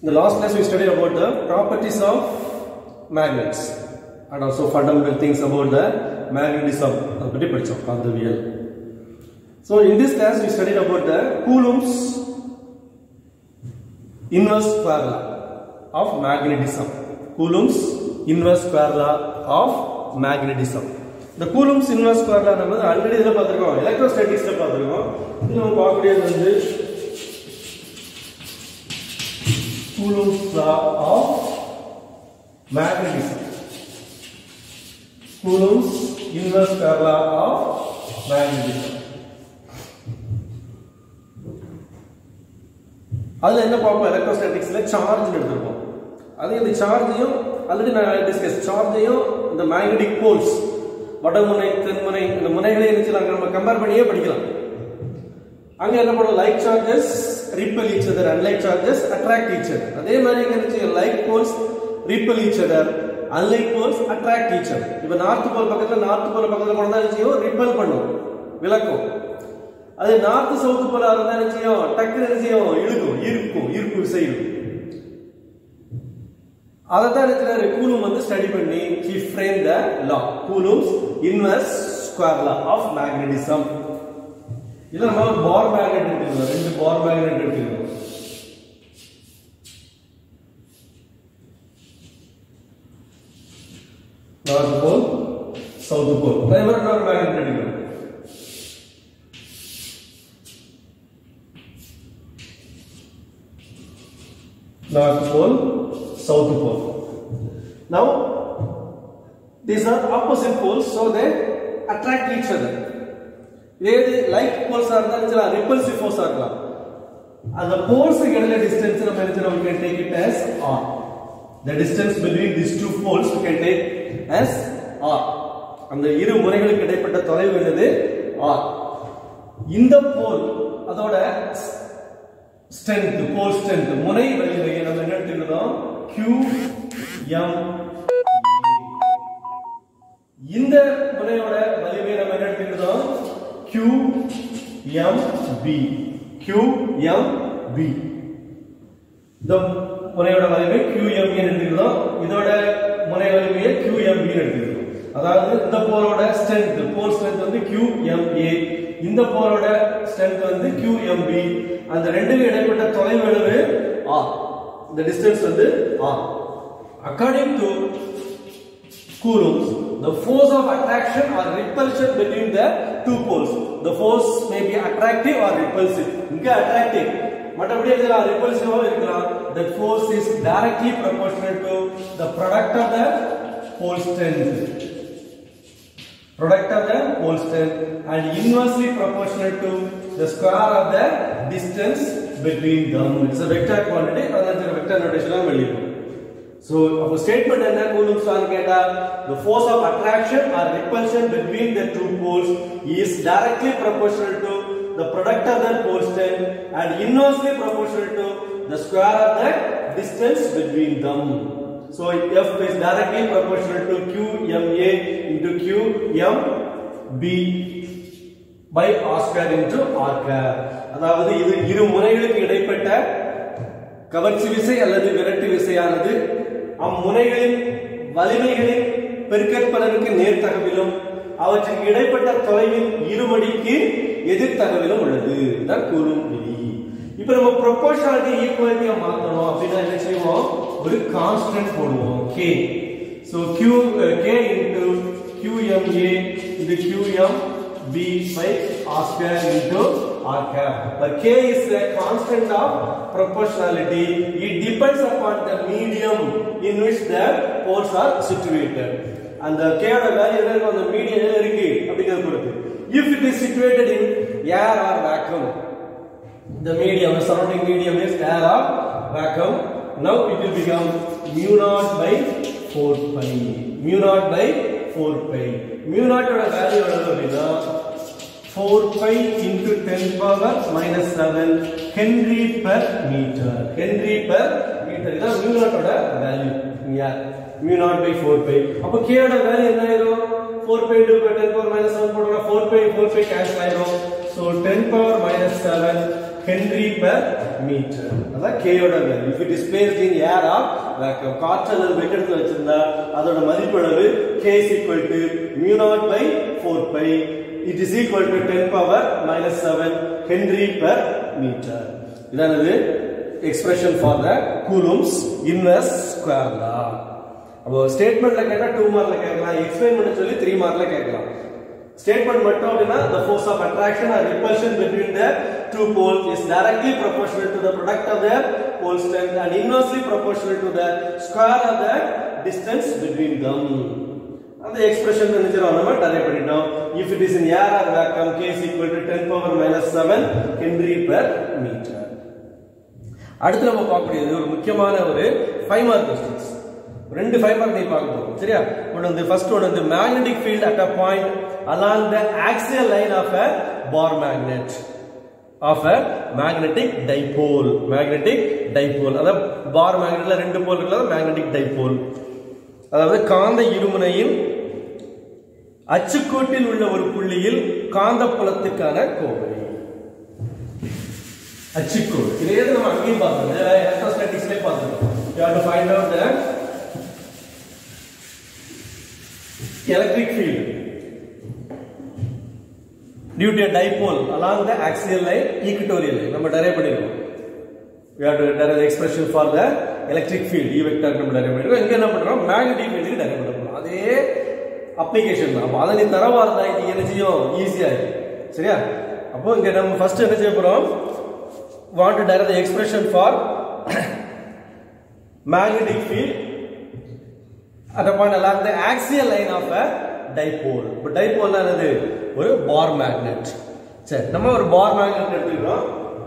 In the last class we studied about the properties of magnets and also fundamental things about the magnetism அதை பற்றி படிச்சோம் காந்தவியல் So in this class we studied about the Coulomb's inverse square law of magnetism. Coulomb's inverse square law of magnetism. இந்த Coulomb's inverse square law நம்ம already இதில் பார்த்துருக்கோம் எலக்ட்ரோஸ்டாட்டிக்ஸ்ல பார்த்துருக்கோம் இது நம்ம பார்க்கக்கூடியது வந்து Coulomb's law of magnetism. Coulomb's inverse square law of magnetism. அதுல என்ன பார்ப்போம் எலக்ட்ரோஸ்டாட்டிக்ஸ்ல சார்ஜ் எடுத்திருப்போம் அது இந்த சார்ஜையும் ஆல்ரெடி நான் டிஸ்கஸ் சார்ஜையும் இந்த மேக்னெட்டிக் போல்ஸ் வடமுனை தென்முனை இந்த முனைகளை இருந்துச்சு நாங்கள் நம்ம கம்பேர் பண்ணியே படிக்கலாம் அங்க என்ன பண்ணுவோம் like charges repel each other unlike charges attract each other அதே மாதிரி இங்க இருந்துச்சு like poles repel each other unlike poles attract each other இப்போ நார்த் போல் பக்கத்துல நார்த் போல் பக்கத்துல கொண்டா செய்யும் ரிப்பல் பண்ணும் விளக்கும் அது நார்த் சவுத் போல இருந்தா என்ன செய்யும் டக்குன்னு என்ன செய்யும் இழுக்கும் ஈர்க்கும் ஈர்ப்பு விசை இருக்கும் அதை தான் இருக்கிறாரு கூலும் வந்து ஸ்டடி பண்ணி he framed the law Coulomb's inverse square law of magnetism இல்ல நம்ம ஒரு பார் மேக்னெட் எடுத்துக்கிறோம் ரெண்டு பார் மேக்னெட் எடுத்துக்கிறோம் நார்த் போல் சவுத் போல் அதே மாதிரி இன்னொரு மேக்னெட் எடுக்கிறோம் north pole, south pole. Now, these are opposite poles, so they attract each other. இதே லைக் போல்ஸ் இருந்தாலும் சில ரிப்பல்சிவ் ஃபோர்ஸ் இருக்கலாம் அந்த போல்ஸ் இடையில டிஸ்டன்ஸ் நம்ம என்ன செய்யறோம் we can take it as r the distance between these two poles we can take as r அந்த இரு முனைகளுக்கு இடைப்பட்ட தொலைவு என்னது r இந்த போல் அதோட ஸ்ட்ரென்த் போல் ஸ்ட்ரென்த் முனை வலிமையை நம்ம என்ன எடுத்துக்கிறோம் Q M இந்த முனையோட வலிமையை நம்ம என்ன எடுத்துக்கிறோம் Q M B Q M B இந்த முனையோட வலிமை Q M B எடுத்துக்கிறோம் இதோட முனை வலிமையை Q M B எடுத்துக்கிறோம் அதாவது இந்த போலோட ஸ்ட்ரென்த் போல் ஸ்ட்ரென்த் வந்து Q M A இந்த போலோட ஸ்ட்ரென்த் வந்து Q M B அந்த ரெண்டுக்கும் இடைப்பட்ட தொலைவு அளவு r இந்த டிஸ்டன்ஸ் வந்து r according to coulombs the force of attraction or repulsion between the two poles the force may be attractive or repulsive இங்க attractive மற்றபடி இதுல repulsive இருக்கலாம் the force is directly proportional to the product of the pole strength product of the pole strength and inversely proportional to the square of the distance between them. It's a vector quantity, another vector notation ஆ வெளியிடும். So, அப்போ statement என்ன Coulomb's லான்னு கேட்டா the force of attraction or repulsion between the two poles is directly proportional to the product of their pole strength and inversely proportional to the square of the distance between them. So F is directly proportional to QMA into QMB by R square into R cap. அதாவது இது இரு முனைகளுக்கு இடைப்பட்ட கவர்ச்சி விசை அல்லது விரட்டு விசையானது அம்முனைகளின் வலிமைகளின் பெருக்கற்பலனுக்கு நேர்த்தகவிலும் அவற்றுக்கு இடைப்பட்ட தொலைவில் இருமடிக்கு எதிர்த்தகவிலும் உள்ளது தான் கூறும் விதி இப்ப நம்ம ப்ரொபோர்ஷனாலிட்டி ஈக்குவாலிட்டியா மாத்தணும் அப்படின்னா என்ன செய்வோம் ஒரு கான்ஸ்டன்ட் போடுவோம் k so q uh, k into qma into qmb by r square into r cap but k is a constant of proportionality it depends upon the medium in which the poles are situated அந்த k ஓட value என்ன இருக்கும் அந்த medium என்ன இருக்கு அப்படிங்கிறது பொறுத்து if it is situated in air or vacuum the medium, the surrounding medium is air or vacuum. Now it will become mu naught by 4 pi. Mu naught by 4 pi. Mu naught ஓட value எவ்வளவு அப்படின்னா 4 pi into 10 power minus 7 Henry per meter. Henry per meter. இதான் mu naught ஓட value இங்க mu naught by 4 pi. அப்ப k ஓட value என்ன ஆயிரும் 4 pi into 10 power minus 7 போட்டோம்னா 4 pi 4 pi cancel ஆயிரும். So 10 power minus 7 henry per metre அதான் k யோட value if it is placed in air or vacuum காற்று அல்லது வெற்றிடத்தில் வச்சிருந்தா அதோட மதிப்பளவு k is equal to mu naught by 4 pi it is equal to 10 power minus 7 henry per meter இதானது expression for the coulomb's inverse square law அப்போ ஸ்டேட்மெண்ட்ல கேட்டா 2 மார்க்ல கேட்கலாம் explain பண்ண சொல்லி 3 மார்க்ல கேட்கலாம் ஸ்டேட்மெண்ட் மட்டும் அப்படின்னா the force of attraction or repulsion between the two poles is directly proportional to the product of their pole strength and inversely proportional to the square of the distance between them அந்த expression நினைச்சிரோம் நம்ம try பண்ணிட்டோம் if it is in air or vacuum k is equal to 10 power minus 7 henry per meter அடுத்து நம்ம பார்க்கக்கூடியது ஒரு முக்கியமான ஒரு ஃபைவ் மார்க் கொஸ்டின்ஸ் ரெண்டு ஃபைவ் மார்க் நீ பார்க்க போறோம் சரியா ஒன்று வந்து ஃபர்ஸ்ட் ஒன்று வந்து magnetic field at a point along the axial line of a bar magnet of a magnetic dipole magnetic dipole அதாவது பார் மேக்னெட்ல ரெண்டு போல் இருக்கிறது மேக்னெட்டிக் டைபோல் அதாவது காந்த இருமுனையின் அச்சுக்கோட்டில் உள்ள ஒரு புள்ளியில் காந்தப்புலத்துக்கான கோவை அச்சுக்கோடு இதே நம்ம அங்கேயும் பார்த்தோம் எலக்ட்ரோஸ்டாட்டிக்ஸ்லேயே பார்த்துருக்கோம் you have to find out the electric field due to a dipole along the axial line equatorial line நம்ம டெரைவ் பண்ணிருக்கோம் we have to derive the expression for the electric field e vector நம்ம derive பண்ணிருக்கோம் இங்க என்ன பண்றோம் magnetic field க்கு derive பண்ண அதே அப்ளிகேஷன் தான் அப்போ அதை நீ தரவா இருந்தா இது என்ன செய்யும் ஈஸியா இருக்கும் சரியா அப்போ இங்க நம்ம ஃபர்ஸ்ட் என்ன செய்ய போறோம் want to derive the expression for magnetic field at a point along the axial line of a dipole இப்போ dipole என்னது ஒரு பார் மேக்னெட் சரி நம்ம ஒரு பார் மேக்னெட் எடுத்துக்கிறோம்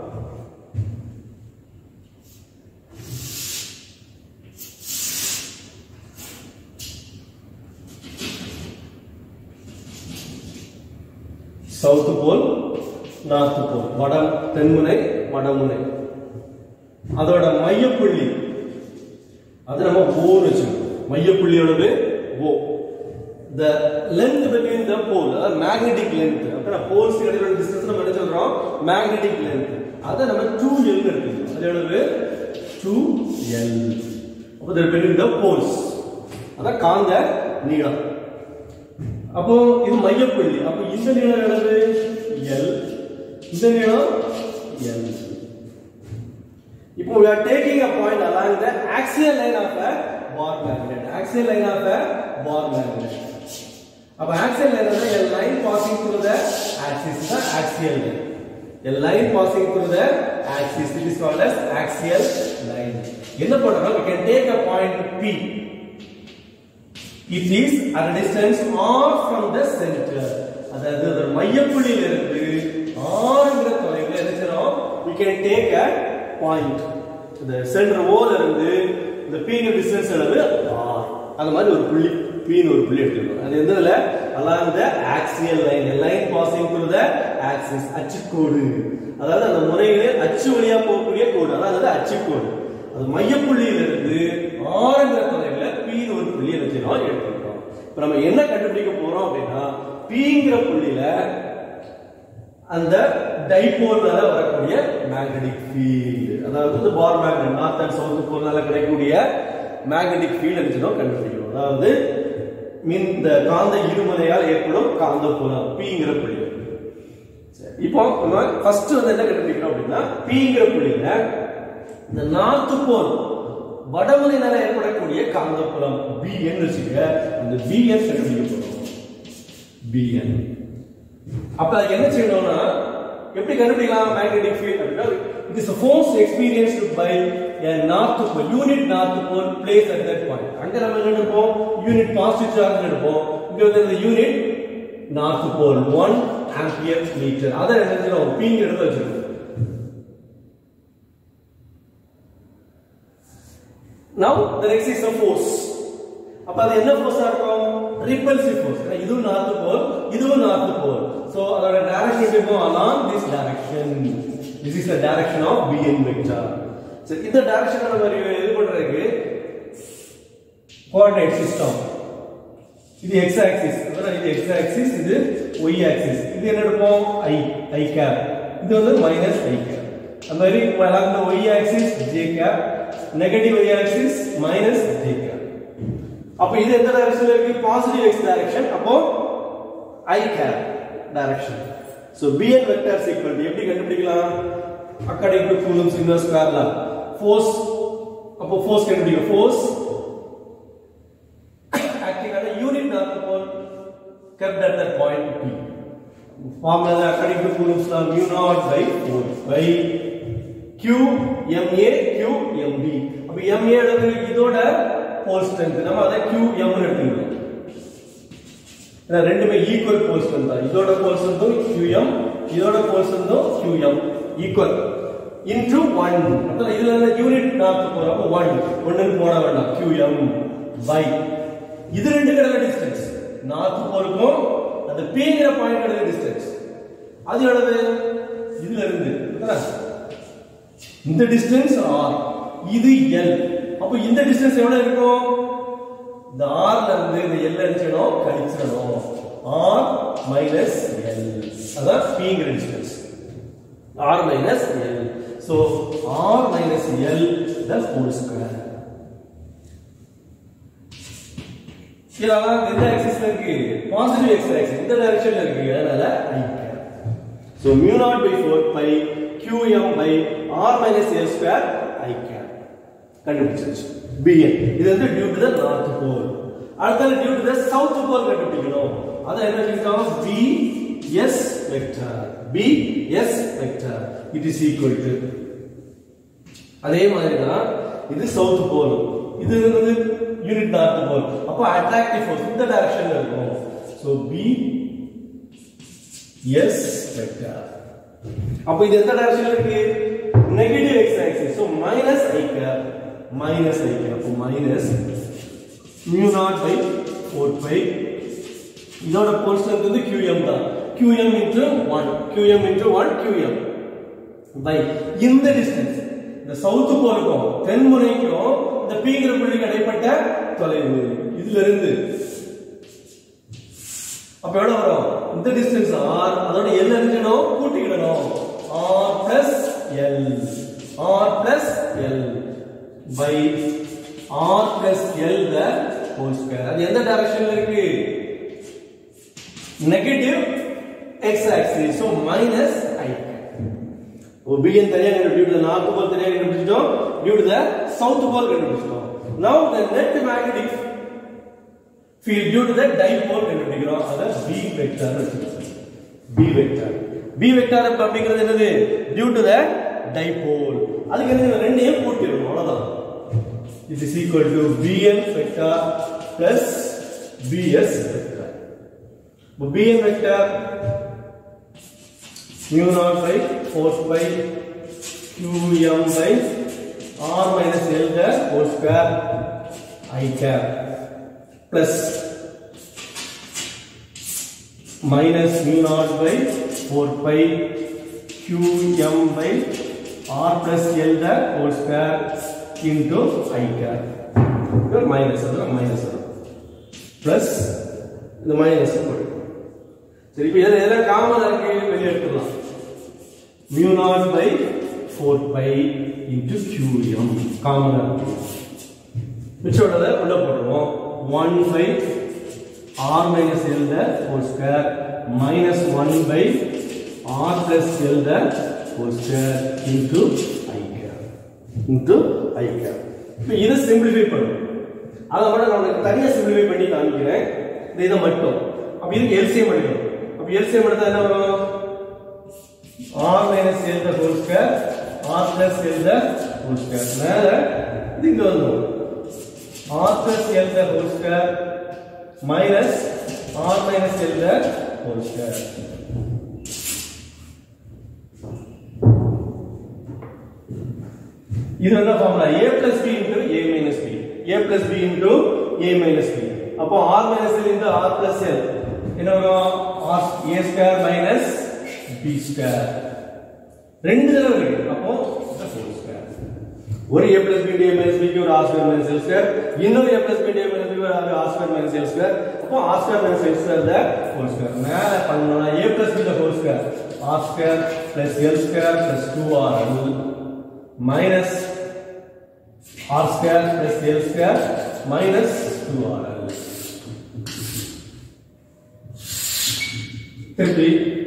சவுத் போல் நார்த் போல் வட தென்முனை வடமுனை அதோட மையப்புள்ளி அது நம்ம ஓன்னு வச்சுக்கணும் மையப்புள்ளியோடது O the length between the pole அதாவது magnetic length அப்ப போல்ஸ் இடையில டிஸ்டன்ஸ் நம்ம என்ன சொல்றோம் magnetic length அத நம்ம 2l எடுத்துக்கணும் அது எவ்வளவு 2l அப்ப there between the poles அதான் காந்த நீளம் அப்போ இது மையப்புள்ளி அப்ப இந்த நீளம் எவ்வளவு l இந்த நீளம் l இப்போ we are taking a point along the axial line of a bar magnet axial line of a bar magnet அப்ப axial line is a line passing through the axis is the axial line a line passing through the axis it is called as axial line என்ன பண்றோம் we can take a point p it is at a distance r from the center அதாவது ஒரு மையப்புள்ளியில இருந்து ஆறுங்கிற தொலைவில் என்ன செய்றோம் we can take a point இந்த centre ஓல இருந்து இந்த பீங்க டிஸ்டன்ஸ் அளவு r அந்த மாதிரி ஒரு புள்ளி பீன்னு ஒரு புள்ளி எடுத்துக்கணும் அது எந்த இதுல along the axial line a line passing through the axis அச்சுக்கோடு அதாவது அந்த முனையிலே அச்சு வழியா போகக்கூடிய கோடு அதாவது அச்சுக்கோடு அது மையப்புள்ளியில இருந்து ஆறுங்கிற தொலைவில் பீன்னு ஒரு புள்ளியை வச்சுக்கிறோம் எடுத்துக்கிறோம் இப்ப நம்ம என்ன கண்டுபிடிக்க போறோம் அப்படின்னா பீங்கிற புள்ளியில அந்த டைபோல்னால வரக்கூடிய மேக்னெட்டிக் ஃபீல்டு அதாவது இந்த bar magnet north and south போல்னால கிடைக்கக்கூடிய மேக்னெட்டிக் ஃபீல்டு இருந்துச்சுன்னா கண்டுபிடிக்கணும் அதாவது மீன் இந்த காந்த இருமுனையால் ஏற்படும் காந்த புலம் பிங்கிற புள்ளி சரி, இப்போ நம்ம ஃபர்ஸ்ட் வந்து என்ன கண்டுபிடிக்கிறோம் அப்படின்னா பிங்கிற புள்ளியில இந்த நார்த் போல் வடமுனையினால ஏற்படக்கூடிய காந்த புலம் பிஎன் வச்சுக்க அந்த பிஎன் கண்டுபிடிக்க போறோம் பிஎன் அப்ப அதுக்கு என்ன செய்யணும்னா எப்படி கண்டுபிடிக்கலாம் மேக்னெட்டிக் ஃபீல்ட் அப்படின்னா it is force experienced by a north pole unit north pole place at that point அங்க நம்ம என்ன எடுப்போம் யூனிட் பாசிட்டிவ் சார்ஜ் எடுப்போம் இங்க வந்து இந்த unit north pole 1 ampere metre அத என்ன செய்யணும் பிங்க எடுத்து வச்சிருக்கோம் now the next is the force அப்ப அது என்ன ஃபோர்ஸா இருக்கும் ரிப்பல்சிவ் ஃபோர்ஸ் இதுவும் நார்த் போல் இதுவும் நார்த் போல் சோ அதோட டைரக்ஷன் எப்படி இருக்கும் along this direction this is the direction of bn vector சரி இந்த டைரக்ஷன் நம்ம இது பண்றதுக்கு கோஆர்டினேட் சிஸ்டம் இது x axis அதாவது இது x axis இது y axis இது என்ன எடுப்போம் i i cap இது வந்து மைனஸ் i cap அந்த மாதிரி along the y axis j cap negative y axis minus j cap அப்ப இது எந்த டைரக்ஷன்ல இருக்கு பாசிட்டிவ் x டைரக்ஷன் அப்போ i cap direction so bn vector is equal to எப்படி கண்டுபிடிக்கலாம் according to Coulomb's inverse square law force அப்போ force கண்டுபிடிக்க force acting on a unit north pole kept at that point P. Formula according to Coulomb's law mu naught by 4 by Q MA Q MB. அப்ப MA அளவு இதோட pole strength நம்ம அதை Q M னு எடுத்துக்கிறோம் ஏன்னா ரெண்டுமே ஈக்குவல் போல் strength தான் இதோட போல் ஸ்ட்ரென்த்தும் QM இதோட போல் ஸ்ட்ரென்த்தும் QM ஈக்குவல் இன்டு 1 அப்ப இதுல இருந்து யூனிட் நார்த் போறோம் அப்ப 1 ஒண்ணுன்னு போட வேண்டாம் QM by இது ரெண்டு கடல டிஸ்டன்ஸ் நார்த் போருக்கும் அந்த பீங்கிற பாயிண்ட் கடல டிஸ்டன்ஸ் அது எவ்வளவு இதுல இருந்து பார்த்தா? இந்த டிஸ்டன்ஸ் ஆர் இது எல் அப்ப இந்த டிஸ்டன்ஸ் எவ்வளவு இருக்கும் இந்த ஆர்ல இருந்து இந்த எல் அடிச்சிடணும் கழிச்சிடணும் ஆர் மைனஸ் எல் அதான் பீங்கிற distance R minus L so R minus L the whole square இதெல்லாம் எந்த ஆக்சிஸ்ல இருக்கு பாசிட்டிவ் எக்ஸ் ஆக்சிஸ் இந்த டைரக்ஷன்ல இருக்கு அதனால i cap so mu naught by 4 pi qm by r minus l square i cap கண்டுபிடிச்சாச்சு bn இது வந்து due to the north pole அடுத்தது due to the south pole கண்டுபிடிக்கணும் அத என்ன சொல்லிருக்காங்க b s vector b s vector it is equal to அதே மாதிரி தான் இது சவுத் போல் இது வந்து யூனிட் நார்த் போல் அப்போ அட்ராக்டிவ் ஃபோர்ஸ் இந்த டைரக்ஷன்ல இருக்கும் சோ பி எஸ் வெக்டர் அப்போ இது எந்த டைரக்ஷன்ல இருக்கு negative x axis so minus i cap minus i cap அப்போ minus mu naught by four by இதோட போல் ஸ்ட்ரென்த் வந்து QM தான் QM into 1 QM into 1 QM by இந்த டிஸ்டன்ஸ் இந்த சவுத் போருக்கும் தென் முனைக்கும் இந்த பீங்கிற புள்ளிக்கு இடைப்பட்ட தொலைவு இதுல இருந்து அப்ப எவ்வளவு வரும் இந்த டிஸ்டன்ஸ் ஆர் அதோட எல் அறிஞ்சணும் கூட்டிக்கிடணும் r plus l r plus l by r plus l the whole square அது எந்த டைரக்ஷன்ல இருக்கு negative x axis so minus i ஒபிஎன் தனியாக கண்டுபிடிச்சு நார்த் போல் தனியாக கண்டுபிடிச்சிட்டோம் due to the south pole கண்டுபிடிச்சிட்டோம் now the net magnetic field due to the dipole கண்டுபிடிக்கிறோம் அத பி வெக்டர் வச்சுக்கிறோம் பி வெக்டர் பி வெக்டர் அப்படிங்கிறது என்னது டியூ டு த டைபோல் அதுக்கு என்ன ரெண்டையும் கூட்டிடணும் அவ்வளவுதான் it is equal to bn vector plus bs vector இப்போ bn vector mu naught by 4 pi qm by r minus l the whole square i cap plus minus mu naught by 4 pi qm by r plus l the whole square into i cap இது minus அது minus plus இந்த minus போடு சரி இப்போ இதில் எதெல்லாம் common இருக்கு வெளியே எடுத்துடலாம் mu naught by four by into QM காமனாக இருக்கு மிச்சோடதை உள்ள போடுவோம் one by r minus L the whole square minus one by r plus l the whole square into i cap into i cap இப்போ இதை சிம்பிளிஃபை பண்ணும் அதை மட்டும் நான் உனக்கு தனியாக சிம்பிளிஃபை பண்ணி காமிக்கிறேன் இந்த இதை மட்டும் அப்போ இதுக்கு எல்சிஎம் எடுக்கணும் அப்போ எல்சிஎம் எடுத்தா என்ன வரும் r minus L the whole square r plus l the whole square மேல இது இங்க வந்துடும் r plus l the whole square minus r minus L the whole square இது என்ன formula a plus b into a minus b a plus b into a minus b அப்போ r minus l into r plus l என்ன வரும் r a square minus b square ரெண்டு தடவை இருக்கு அப்போ the whole square ஒரு a plus b into a minus b க்கு ஒரு r square minus l square இன்னொரு a plus b into a minus b க்கு ஒரு r square minus l square அப்போ r square minus l square the whole square மேல பண்ணோம்னா a plus b the whole square r square plus L square plus 2RL minus R square plus L square minus 2RL. திருப்பி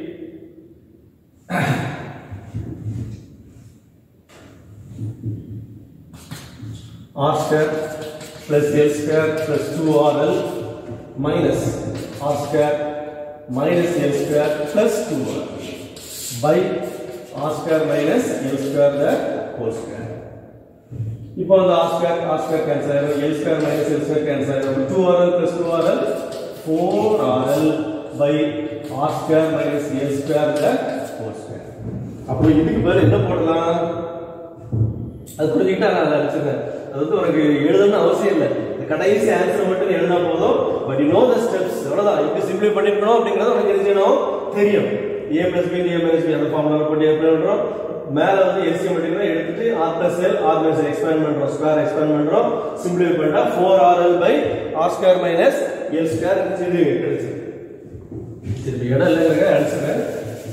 R square plus L square plus 2RL minus R square minus L square plus 2RL by R square minus L square the whole square. இப்போ அந்த R square R square cancel ஆயிரும் L square minus L square cancel ஆயிரும் 2RL plus 2RL 4RL by R square minus L square the whole square. அப்போ இதுக்கு பதில் என்ன போடலாம் அது புரிஞ்சுக்கிட்டா நான் அதை அடிச்சிருந்தேன் அது வந்து உனக்கு எழுதணும்னு அவசியம் இல்லை இந்த கடைசி ஆன்சர் மட்டும் எழுதினா போதும் but you know the steps அவ்வளோதான் இப்படி சிம்பிளை பண்ணிருக்கணும் அப்படிங்கிறது உனக்கு தெரிஞ்சிடணும் தெரியும் a plus b a minus b அந்த ஃபார்முலா போட்டு ஏ பண்ணுறோம் மேல வந்து எல்சிஎம் மட்டும் எடுத்துட்டு r plus l r minus expand பண்றோம் ஸ்கொயர் எக்ஸ்பேண்ட் பண்றோம் சிம்பிளிஃபை பண்ணா four r l by r square minus l square இது கிடைச்சு சரி இடம் இல்லைங்க அடிச்சுறேன்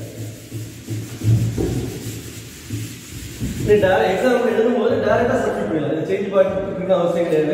எக்ஸாம் எழுதும்போது டேரக்டா சப்ஸ்டிட் பண்ணிடலாம் இது சேஞ்ச் பார்க்கறதுக்கு அவசியம் கிடையாது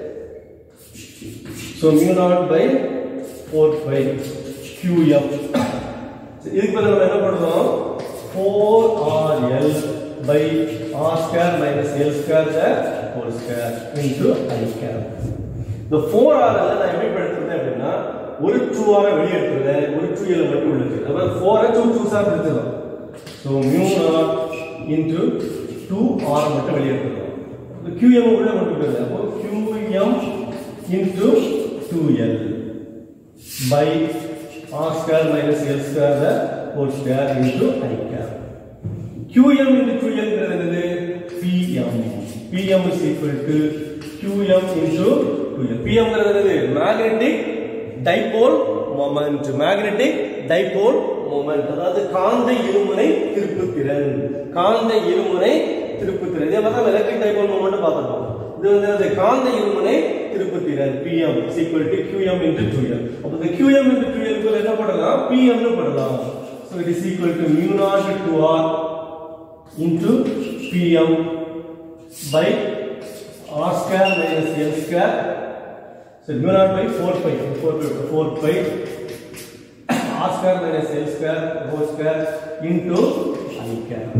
so mu naught by four by QM இதுக்கு பதில் நம்ம என்ன பண்ணுறோம் four r l by r square minus l square the whole square into i square இந்த ஃபோர் ஆர் எல் நான் எப்படி எடுத்துருந்தேன் அப்படின்னா ஒரு டூ ஆரை வெளியே எடுத்துருந்தேன் ஒரு டூ எல் மட்டும் உள்ள இருக்கு அப்புறம் ஃபோரை டூ டூ சார் எடுத்துக்கலாம் so mu naught into two r மட்டும் வெளியே எடுத்துக்கலாம் இந்த கியூஎம் உள்ள கொண்டு போயிருந்தேன் அப்போ QM into two l by r square minus l square the whole square into i cap. qm into ql ங்கிறது என்னது pm. pm is equal to qm into 2l. pm ங்கிறது என்னது magnetic dipole moment. magnetic dipole moment. அதாவது காந்த இருமுனை திருப்புத்திறன் காந்த இருமுனை திருப்புத்திறன் இதே மாதிரி தான் எலக்ட்ரிக் டைபோல் மூமெண்ட் பார்த்துட்டோம் இது வந்து அது காந்த இருமுனை திருப்புத்திறன் pm is equal to qm into 2l அப்ப இந்த qm into 2l க்கு என்ன பண்ணலாம் pm னு பண்ணலாம் so it is equal to mu naught to r into pm by r square minus l square so mu naught by 4 pi 4 pi 4 pi r square minus l square whole square into i cap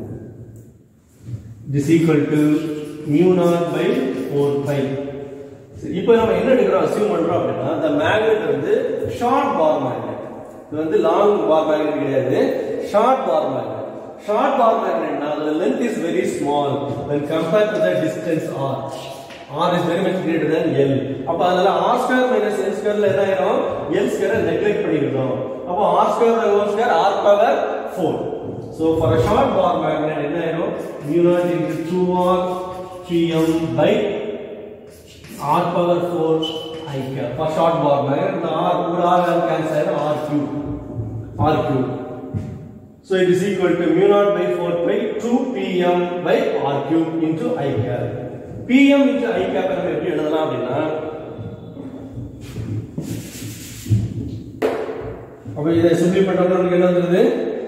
this equal to mu naught by 4 pi சரி, இப்போ நம்ம என்ன எடுக்கிறோம் assume பண்றோம் அப்படின்னா the magnet வந்து short bar magnet இது வந்து லாங் பார் magnet கிடையாது short bar magnet short bar magnetனா அதோட length is very small when compared to the distance r r is very much greater than l அப்ப அதனால r square minus l square ல என்ன ஆயிரும் l square நெக்லெக்ட் பண்ணிருக்கோம் அப்ப r square by whole square r power 4 so for a short bar magnet என்ன ஆயிரும் mu naught into 2r 3m by r power 4 i cap for short bar magnet இந்த r ஒரு r cancel ஆயிரும் r cube r cube so it is equal to mu naught by 4 pi 2 pm by r cube into i cap pm into i cap நம்ம எப்படி எழுதலாம் அப்படின்னா அப்ப இதை சிம்பிளை பண்ணோம்னா நமக்கு என்ன வந்துருது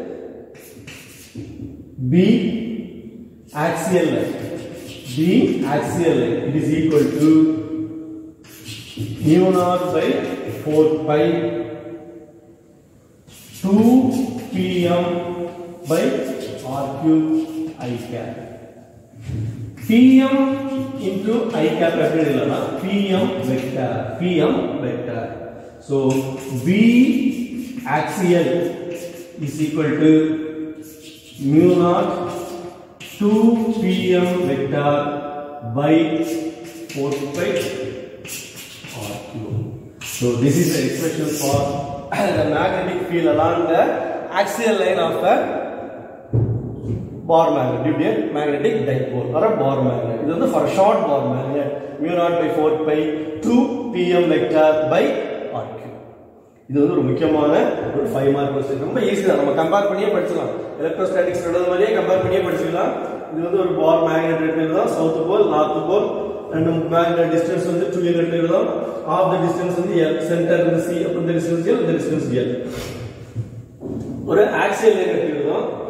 b axial line b axial line it is equal to mu naught by 4 pi 2 pm by r cube i cap pm into i cap எப்படி எழுதலாம் pm vector pm vector so b axial is equal to mu naught 2 pm vector by 4 pi r cube. So this is the expression for the magnetic field along the axial line of a bar magnet due to a magnetic dipole or a bar magnet. இது வந்து for a short bar magnet mu naught by 4 pi 2 pm vector by r cube. இது வந்து ஒரு முக்கியமான ஒரு five mark question ரொம்ப easy தான் நம்ம கம்பேர் பண்ணியே படிச்சுக்கலாம் எலக்ட்ரோஸ்டாட்டிக்ஸ் எழுதுற மாதிரியே கம்பேர் பண்ணியே படிச்சுக்கலாம் இது வந்து ஒரு பார் மேக்னெட் எடுத்துக்கலாம் சவுத் போல் நார்த் போல் ரெண்டு மேக்னெட் டிஸ்டன்ஸ் வந்து டூ எல் எடுத்துக்கலாம் ஆஃப் த டிஸ்டன்ஸ் வந்து எல் சென்டர் வந்து சி அப்போ இந்த டிஸ்டன்ஸ் எல் இந்த டிஸ்டன்ஸ் எல் ஒரு ஆக்சியல் லைன் எடுத்துக்கிறோம்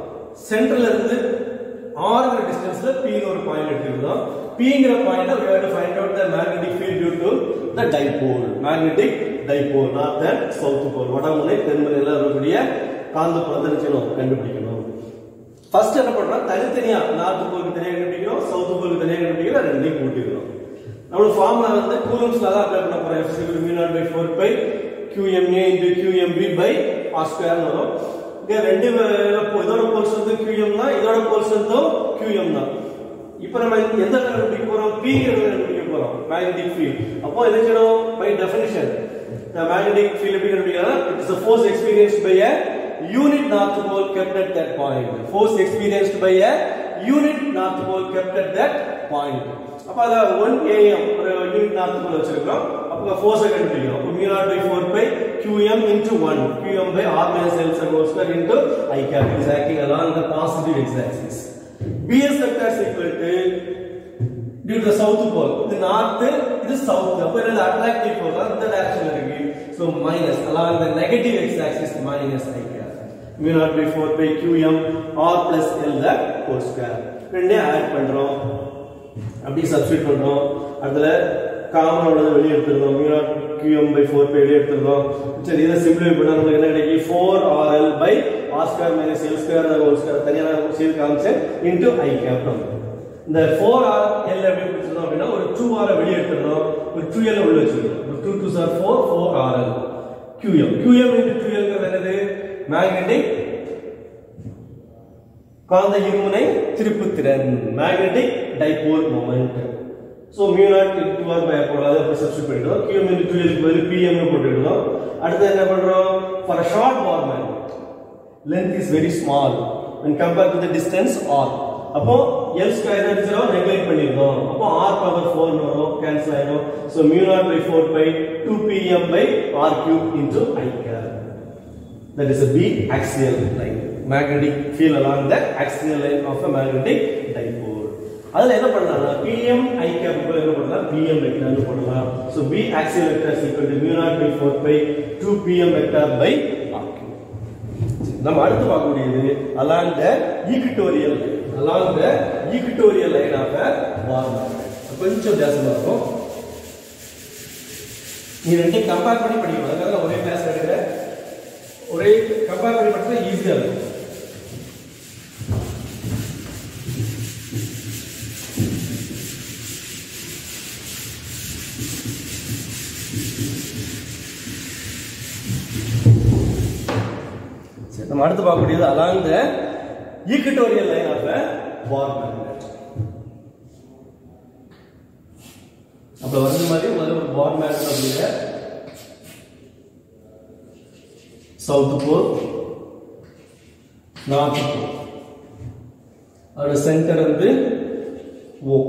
சென்டர்ல இருந்து ஆறுங்கிற டிஸ்டன்ஸ்ல பின்னு ஒரு பாயிண்ட் எடுத்துக்கிறோம் பிங்கிற point we have to find out the magnetic field due to the dipole magnetic dipole not the south pole வடமுனை தென்முனையில இருக்கக்கூடிய காந்த புலத்தை நிச்சயம் கண்டுபிடிக்கணும் ஃபர்ஸ்ட் என்ன பண்றோம் தனித்தனியா நார்த் போலுக்கு தனியா கண்டுபிடிக்கிறோம் சவுத் போலுக்கு தனியா கண்டுபிடிக்கிறோம் ரெண்டையும் கூட்டிக்கிறோம் நம்மளோட ஃபார்முலா வந்து கூலம்ஸ் தான் அப்ளை பண்ண போறோம் F equal to mu naught by 4 pi QMA into QMB by R square வரும் இங்க ரெண்டு வே- இதோட போல்ஸ் வந்து QM தான் இதோட போல்ஸ் வந்து QM தான் இப்போ நம்ம எந்த இடத்துல கண்டுபிடிக்க போறோம் P ங்கிறத கண்டுபிடிக்க போறோம் மேக்னெட்டிக் ஃபீல்ட் அப்போ என்ன செய்யணும் by definition the magnetic field எப்படி கண்டுபிடிக்கலாம் it is the force experienced by a unit north pole kept at that point force experienced by a unit north pole kept at that point அப்ப அத 1 am ஒரு unit north போல் வச்சிருக்கோம் அப்ப force கண்டுபிடிக்கிறோம் அப்ப mu naught by 4 pi qm into 1 qm by r minus l whole square into i cap is acting along the positive x axis bs vector is equal to due to the south pole இது north இது south அப்ப இது attractive force அந்த direction இருக்கு so minus along the negative x axis minus i cap mu naught by 4 by qm r plus l the whole square ரெண்டையும் add பண்றோம் அப்படியே substitute பண்றோம் அதுல காமன் உள்ளதை வெளியே எடுத்துருந்தோம் mu naught qm by 4 by வெளியே எடுத்துருந்தோம் சரி இதை சிம்பிளிஃபை பண்ணா நமக்கு என்ன கிடைக்கும் 4 rl by r square minus l square the whole square தனியா சீல் காமிச்சேன் into i cap நம்ம இந்த 4 r l எப்படி கொடுத்துருந்தோம் அப்படின்னா ஒரு 2 r வெளியே எடுத்துருந்தோம் ஒரு 2 l உள்ள வச்சிருந்தோம் ஒரு 2 2 are 4 4 r l qm qm into 2 l ங்கிறது என்னது மேக்னெட்டிக் காந்த இருமுனை திருப்புத்திறன் magnetic dipole moment so mu naught into 2r by போடாத அப்படி சப்ஸ்டிட் பண்ணிடுவோம் qm into 2 க்கு பதில் pm னு போட்டுடுவோம் அடுத்து என்ன பண்றோம் for a short bar magnet length is very small when compared to the distance r அப்போ l square என்ன எடுத்துறோம் நெக்லெக்ட் பண்ணிருக்கோம் அப்போ r பவர் 4 வரும் கேன்சல் ஆயிடும் so mu naught by 4 by 2 pm by r cube into i cap that is a b axial line magnetic field along the axial line of a magnetic dipole அதுல என்ன பண்ணலாம்னா pm i cap க்கு என்ன பண்ணலாம் pm vector னு போடலாம் so b axial vector is equal to mu naught by 4 by 2 pm vector by r cube நம்ம அடுத்து பார்க்கக்கூடியது along the equatorial line along the equatorial line of a bar magnet கொஞ்சம் வித்தியாசமா இருக்கும் நீ ரெண்டையும் கம்பேர் பண்ணி படிக்கணும் அதுக்காக நான் ஒரே கிளாஸ் எடுக்கிறேன் ஒரே கம்பேர் பண்ணி படிச்சா ஈஸியா இருக்கும் சரி நம்ம அடுத்து பார்க்கக்கூடியது along the equatorial line of bar magnet அப்ப வந்து மாதிரி முதல்ல ஒரு பார் மேக்னெட் அப்படிங்கிற சவுத் போல் நார்த் போல் அதோட சென்டர் வந்து ஓ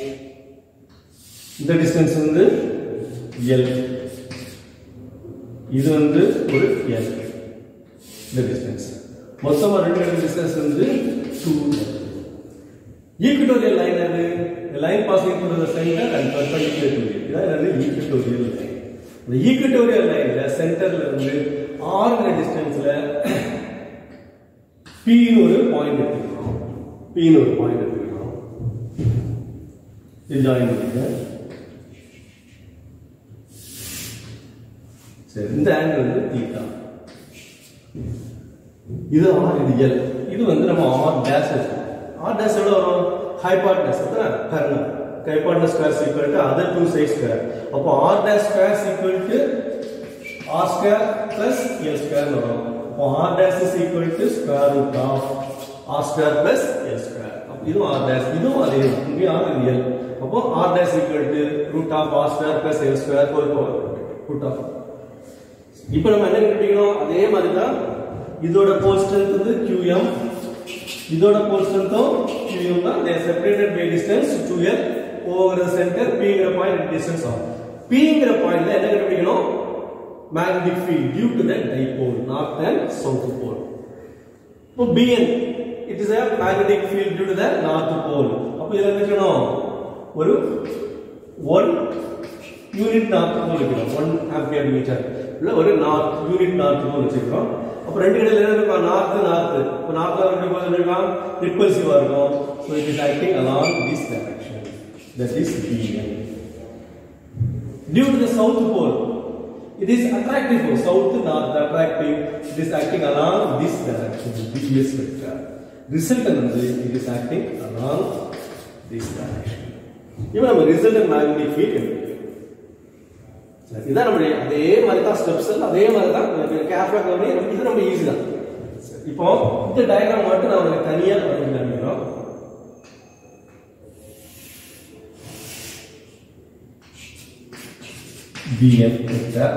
இந்த டிஸ்டன்ஸ் வந்து எல் இது வந்து ஒரு எல் இந்த டிஸ்டன்ஸ் மொத்தமா ரெண்டு ரெண்டு டிஸ்டன்ஸ் வந்து டூ ஈக்குட்டோரியல் லைன் அது line passing through the center and perpendicular to it இதான் என்னது ஈக்குட்டோரியல் லைன் இந்த ஈக்குட்டோரியல் லைன்ல சென்டர்ல இருந்து ஆறுங்கிற டிஸ்டன்ஸ்ல பீன்னு ஒரு பாயிண்ட் எடுத்துக்கிறோம் பீன்னு ஒரு பாயிண்ட் எடுத்துக்கிறோம் இது ஜாயின் பண்ணிக்கிறேன் சரி இந்த ஆங்கிள் வந்து தீட்டா இது ஆர் இது எல் இது வந்து நம்ம ஆர் டேஷ் ஆர் டேஷ் எவ்வளவு வரும் ஹைபாட்னஸ் எத்தனை கர்ணம் hypotenuse square equal to other two side square அப்போ r dash square equal to r square plus l square வரும் அப்போ r dash is equal to square root of r square plus l square அப்போ இதுவும் R dash இதுவும் அதே இங்கே R இது l அப்போ r dash equal to root of r square plus l square whole power root of இப்போ நம்ம என்ன கண்டுபிடிக்கணும் அதே மாதிரி தான் இதோட போல் ஸ்ட்ரென்த் வந்து QM இதோட போல் ஸ்ட்ரென்த்தும் QM தான் they are separated by distance 2L over the center P ங்கிற பாயிண்ட் distance ஆகும் P ங்கிற பாயிண்ட்ல என்ன கண்டுபிடிக்கணும் magnetic field due to the dipole north and south pole இப்போ BN it is a magnetic field due to the north pole அப்போ இதுல என்ன இருக்கணும் ஒரு 1 யூனிட் நார்த் போல் வைக்கிறோம் ஒன் ஆம்பியர் மீட்டர் இல்ல ஒரு நார்த் யூனிட் நார்த் போல் வச்சிருக்கோம் அப்போ அப்போ ரெண்டு இடையில என்ன இருக்கும் நார்த் நார்த் இப்போ நார்த்ல ரெண்டு போது இருக்கும் ரிப்பல்சிவா இருக்கும் so it is acting along this direction that is BN due to the south pole it is attractive for south north attractive it is acting along this direction bs vector result வந்து it is acting along this direction இப்போ நம்ம resultant magnetic field கண்டுபிடிக்கணும் சரி, இதான் நம்முடைய அதே மாதிரி தான் ஸ்டெப்ஸ் அதே மாதிரி தான் கேர்ஃபுல்லாக கவனி இது நம்ம ஈஸி தான் சரி, இப்போ இந்த டயக்ராம் மட்டும் நான் உங்களுக்கு தனியாக வரைஞ்சு காமிக்கிறோம் bn vector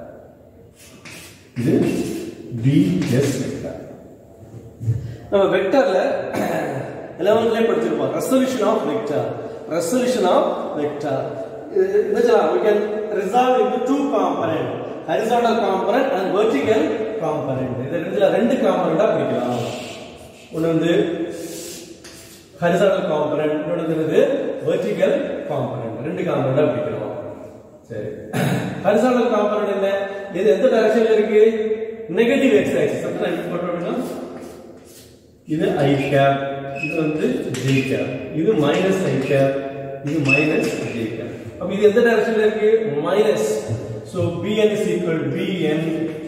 இது bs vector நம்ம வெக்டர்ல 11ல படிச்சிருப்போம் resolution of vector resolution of vector இதுல we can resolve into two component horizontal component and vertical component இது ரெண்டுல ரெண்டு காம்பனண்டா பிரிக்கலாம் ஒன்னு வந்து horizontal component இன்னொன்னு வந்து vertical component ரெண்டு காம்பனண்டா பிரிக்கலாம் சரி ஹரிசாண்டல் காம்பனன்ட் என்ன இது எந்த டைரக்ஷன்ல இருக்கு நெகட்டிவ் எக்ஸ் ஆக்சிஸ் அப்ப நான் இப்படி போட்டோம்னா இது ஐ கேப் இது வந்து ஜே கேப் இது மைனஸ் ஐ கேப் இது மைனஸ் ஜே கேப் அப்ப இது எந்த டைரக்ஷன்ல இருக்கு minus so bn is equal to bn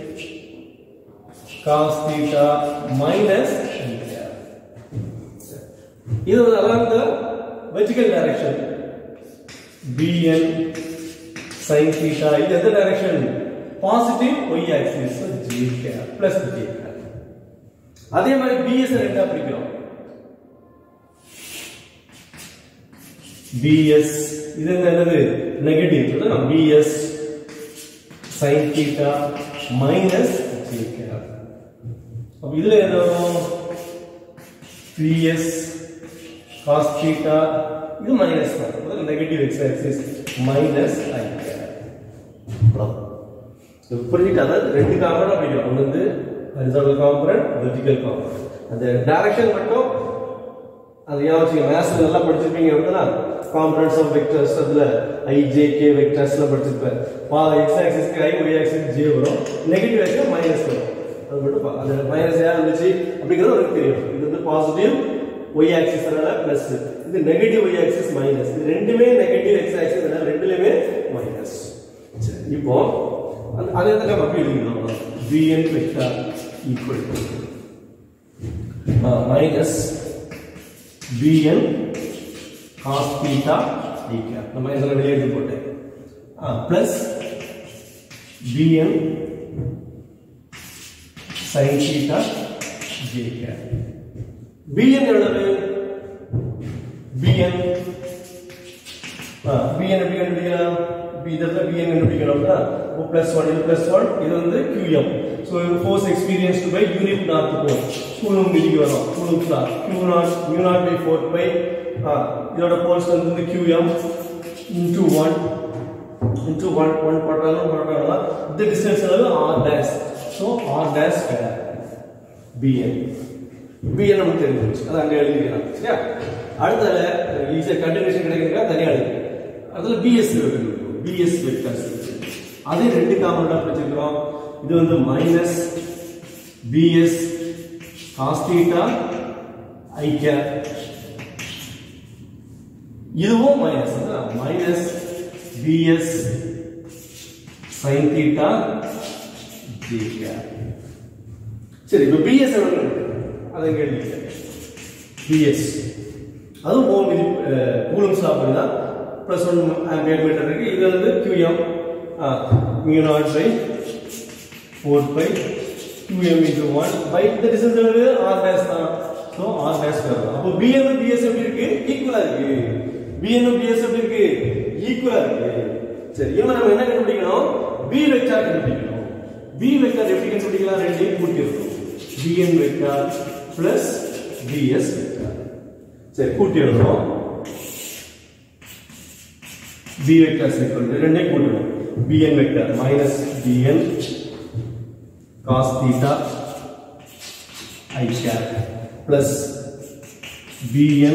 cos theta minus i cap இது வந்து along the vertical direction bn sin theta இது எந்த டைரக்ஷன் positive y axis j cap plus j cap அதே மாதிரி bs ரெண்டா பிரிக்கிறோம் bs இது என்னது நெகட்டிவ் அதான் bs sin theta minus j cap அப்ப இதுல என்ன வரும் ps cos theta இது மைனஸ் தான் அதாவது negative x axis minus i cap புரிஞ்சுட்டு அதாவது ரெண்டு காம்பனண்ட் அப்படிங்கிறோம் ஒன்று வந்து ஹரிசாண்டல் காம்பனண்ட் வெர்டிகல் காம்பனண்ட் அந்த டைரக்ஷன் மட்டும் அது ஞாபகம் மேத்ஸ் நல்லா படிச்சிருப்பீங்க அப்படின்னா காம்பனண்ட்ஸ் ஆஃப் வெக்டர்ஸ் அதுல ஐ ஜே கே வெக்டர்ஸ்ல படிச்சிருப்பேன் பா எக்ஸ் ஆக்சிஸ்க்கு ஐ ஒய் ஆக்சிஸ் ஜே வரும் நெகட்டிவ் ஆக்சிஸ் மைனஸ் வரும் அது மட்டும் பா- அது மைனஸ் ஏன் இருந்துச்சு அப்படிங்கிறது உங்களுக்கு தெரியும் இது வந்து பாசிட்டிவ் ஒய் ஆக்சிஸ் பிளஸ் இது நெகட்டிவ் ஒய் ஆக்சிஸ் மைனஸ் இது ரெண்டுமே நெகட்டிவ் எக்ஸ் ஆக்சிஸ் ரெண்டுலயுமே மைனஸ் சரி இப்போ அந்த- அதே தான் நம்ம அப்படி எழுதிக்கலாம் bn vector equal to minus bn cos theta d cap நம்ம இதெல்லாம் வெளியே எடுத்து போட்டேன் plus bn sin theta j cap bn எவ்வளவு bn ஆ, bn எப்படி கண்டுபிடிக்கலாம் b இதெல்லாம் bn கண்டுபிடிக்கணும்னா இப்போ பிளஸ் ஒன் இது பிளஸ் ஒன் இது வந்து qm so force experienced by unit north pole Coulomb விதிக்கு வரும் Coulomb star q naught mu naught by four by இதோட போல்ஸ் வந்து qm into one into one one போட்டாலும் போட்டாலும் இந்த டிஸ்டன்ஸ் அளவு r dash so r dash square bn bn நமக்கு தெரிஞ்சிருச்சு அது அங்கே எழுதிக்கலாம் சரியா அடுத்ததுல ஈஸியாக கண்டினியூஷன் கிடைக்கிறதுக்காக தனியாக எழுதி அதுல பிஎஸ் பிஎஸ் வெக்டர்ஸ் அதே ரெண்டு காம்பனண்டா வச்சிருக்கிறோம் இது வந்து minus BS cos theta i cap இதுவும் minus minus BS sine theta j cap சரி இப்போ பிஎஸ் எவ்வளவு அதை இங்க எழுதிக்கிறேன் பிஎஸ் அதுவும் ஓம் விதி கூலம்ஸ் லா படி தான் ப்ளஸ் ஒன் ஆம்பியர் மீட்டர் இருக்கு இது வந்து QM mu naught by four by QM into one by இந்த டிஸ்டன்ஸ் எவ்வளவு ஆர் டேஸ் தான் ஸோ ஆர் டேஸ் வரும் அப்போ பிஎன் பிஎஸ் எப்படி இருக்கு ஈக்குவலா இருக்கு பிஎன் பிஎஸ் எப்படி இருக்கு ஈக்குவலா இருக்கு சரி இவன் நம்ம என்ன கண்டுபிடிக்கணும் பி வெக்டார் கண்டுபிடிக்கணும் பி வெக்டார் எப்படி கண்டுபிடிக்கலாம் ரெண்டையும் கூட்டி இருக்கும் BN vector plus BS vector சரி கூட்டி எழுதுறோம் பி வெக்டார் equal to ரெண்டையும் கூட்டணும் bn vector minus bn cos theta i cap plus bn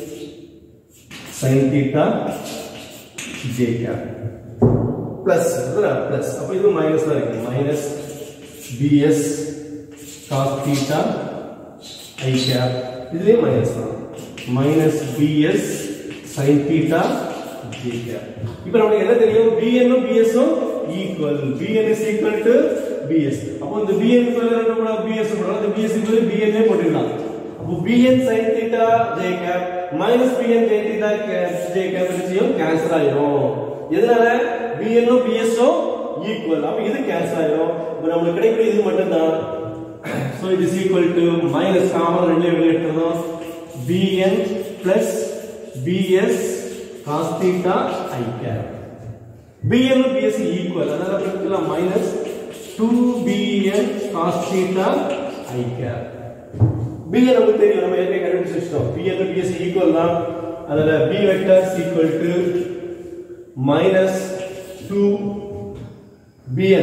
sin theta j cap plus plus அப்போ இது மைனஸ் தான் இருக்கு minus bs cos theta i cap இதுவே மைனஸ் தான் minus BS sin theta j cap இப்போ நமக்கு என்ன தெரியும் bn உம் bs உம் equal bn is equal to bs அப்போ இந்த bn க்கு பதிலா என்ன பண்ணலாம் bs போடலாம் இந்த bs க்கு பதிலா bn ஏ போட்டுக்கலாம் அப்போ bn sin theta j cap minus bn sin theta j cap ரெண்டையும் கேன்சல் ஆயிரும் எதனால bn உம் bs உம் ஈக்குவல் அப்ப இது கேன்சல் ஆயிரும் இப்போ நமக்கு கிடைக்கக்கூடிய இது மட்டும் தான் so it is equal to minus common ரெண்டு வெளிய எடுத்துறோம் bn plus bs cos theta i cap bn உம் bs ஈக்குவல் அதனால பிரிக்கலாம் minus 2bn cos theta i cap bn நமக்கு தெரியும் நம்ம ஏற்கனவே கண்டுபிடிச்சிட்டோம் bn உம் bs ஈக்குவல் தான் அதனால b vector is equal to minus 2 bn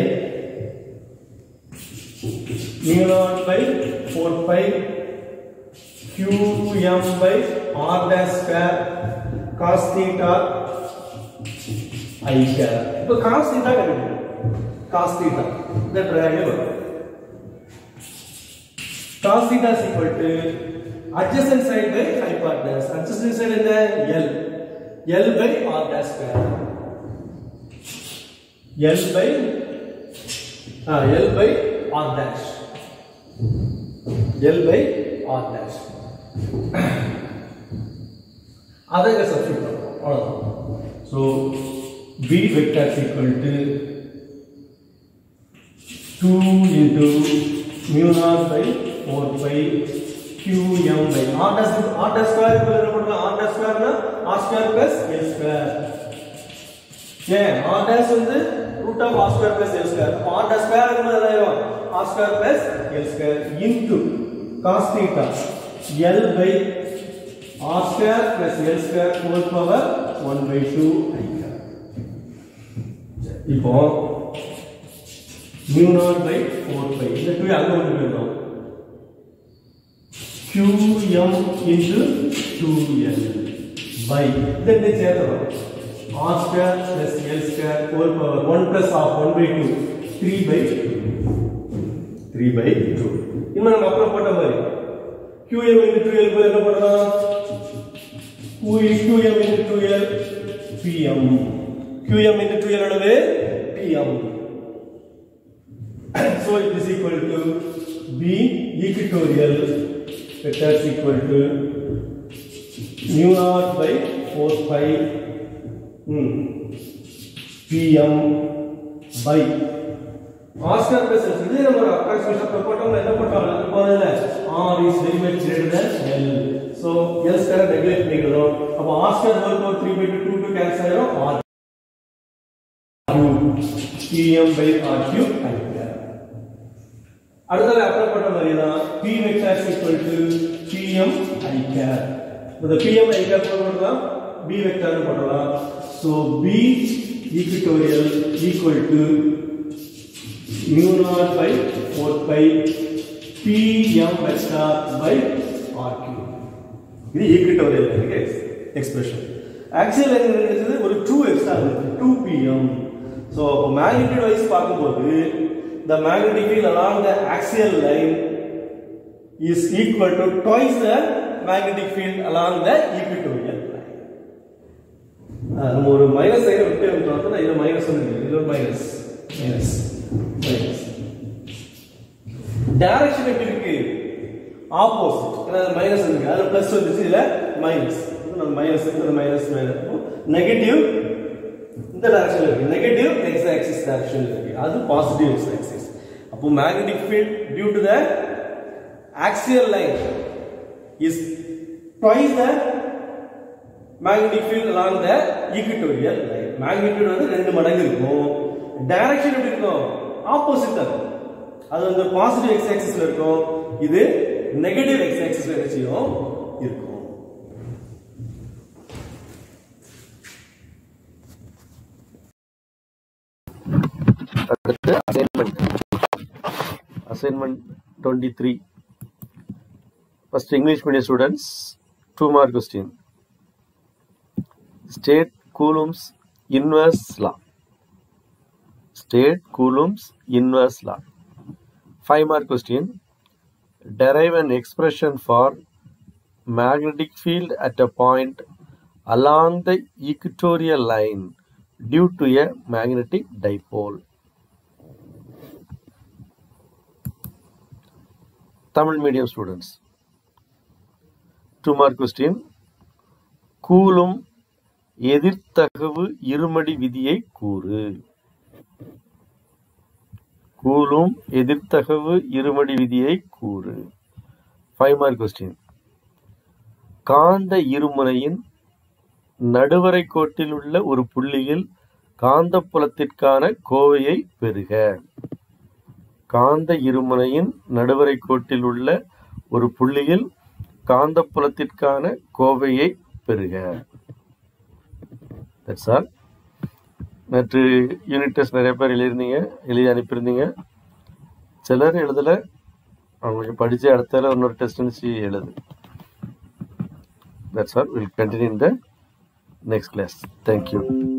mu naught by 4 pi qm by r dash square cos theta i cap இப்போ cos theta கண்டுபிடிக்கணும் cos theta இந்த triangle வரும் cos theta is equal to adjacent side by hypotenuse adjacent side என்ன l l by r dash square l by ah l by r dash l by r dash அதை இங்க substitute பண்ணுறோம் அவ்வளோதான் so b vector is equal to 2 into mu naught by 4 pi qm by r dash r dash square இப்போ என்ன பண்ணலாம் r dash square னா r square plus l square ஏன் r dash வந்து root of r square plus l square அப்போ r dash square என்ன ஆயிரும் r square plus l square into cos theta l by r square plus l square whole power 1 by 2 i cap இப்போ mu naught by 4 pi இந்த 2 அங்க கொண்டு போயிடும் qm into 2l by இந்த ரெண்டு சேர்த்துறோம் r square plus l square whole power 1 plus half 1 by 2 3 by 3 by 2 இன்னும் நம்ம அப்புறம் போட்ட மாதிரி qm into 2l போய் என்ன பண்ணலாம் qm into 2l pm qm into 2l என்னது pm so it is equal to b equatorial vector is equal to mu naught by 4 pi hmm, pm by r square plus இது நம்ம approximation போட்டோம்ல என்ன போட்டோம் அது போதல r is very much greater than l so l square neglect பண்ணிக்கிறோம் அப்ப r square whole power 3 by 2 2 cancel ஆயிரும் r pm by r cube அடுத்தது அப்ளை பண்ண மாதிரி தான் p vector is equal to pm i cap இந்த pm i cap போடலாம் b vector னு போடலாம் so b equatorial equal to mu naught by 4 pi pm vector by r cube இது equatorial இருக்கு எக்ஸ்பிரஷன் ஆக்சுவல் லைன் இருந்தது ஒரு 2 extra இருக்கு 2 pm so அப்போ மேக்னிடியூட் வைஸ் பார்க்கும்போது the magnetic field along the axial line is equal to twice the magnetic field along the equatorial line. ஆஹ் நம்ம ஒரு மைனஸ் சைடு விட்டு பார்த்தோம்னா இது மைனஸ் வந்து இது ஒரு மைனஸ் மைனஸ் மைனஸ் டைரக்ஷன் எப்படி இருக்கு ஆப்போசிட் ஏன்னா மைனஸ் இருக்கு அதுல பிளஸ் வந்துச்சு இதுல மைனஸ் நம்ம மைனஸ் இந்த மைனஸ் மைனஸ் நெகட்டிவ் இந்த டைரக்ஷன்ல இருக்கு நெகட்டிவ் எக்ஸ் ஆக்சிஸ் டைரக்ஷன்ல இருக்கு அது பாசிட்டிவ் எக்ஸ் ஆக்சிஸ் அப்போ magnetic field due to the axial line is twice the magnetic field along the equatorial line magnitude வந்து ரெண்டு மடங்கு இருக்கும் டைரக்ஷன் எப்படி இருக்கும் ஆப்போசிட் இருக்கும் அது வந்து பாசிட்டிவ் எக்ஸ் ஆக்சிஸ்ல இருக்கும் இது நெகட்டிவ் எக்ஸ் ஆக்சிஸ்ல இருக்கும் இருக்கும் அடுத்து assignment assignment twenty three first English medium students two mark question state Coulomb's inverse law state Coulomb's inverse law five mark question derive an expression for magnetic field at a point along the equatorial line due to a magnetic dipole. Tamil medium students. Two mark question. Coulomb எதிர்த்தகவு இருமடி விதியை கூறு coulomb எதிர்த்தகவு இருமடி விதியை கூறு five mark question காந்த இருமுனையின் நடுவரை கோட்டில் உள்ள ஒரு புள்ளியில் காந்தப்புலத்திற்கான கோவையை பெறுக காந்த இருமுனையின் நடுவரை கோட்டில் உள்ள ஒரு புள்ளியில் காந்தப்புலத்திற்கான கோவையை பெறுக தட்ஸ் ஆல் நேற்று யூனிட் டெஸ்ட் நிறைய பேர் எழுதியிருந்தீங்க எழுதி அனுப்பியிருந்தீங்க சிலர் எழுதல அவங்க கொஞ்சம் படிச்சு அடுத்தால இன்னொரு டெஸ்ட் இருந்துச்சு எழுது that's all will continue in the next class. Thank you.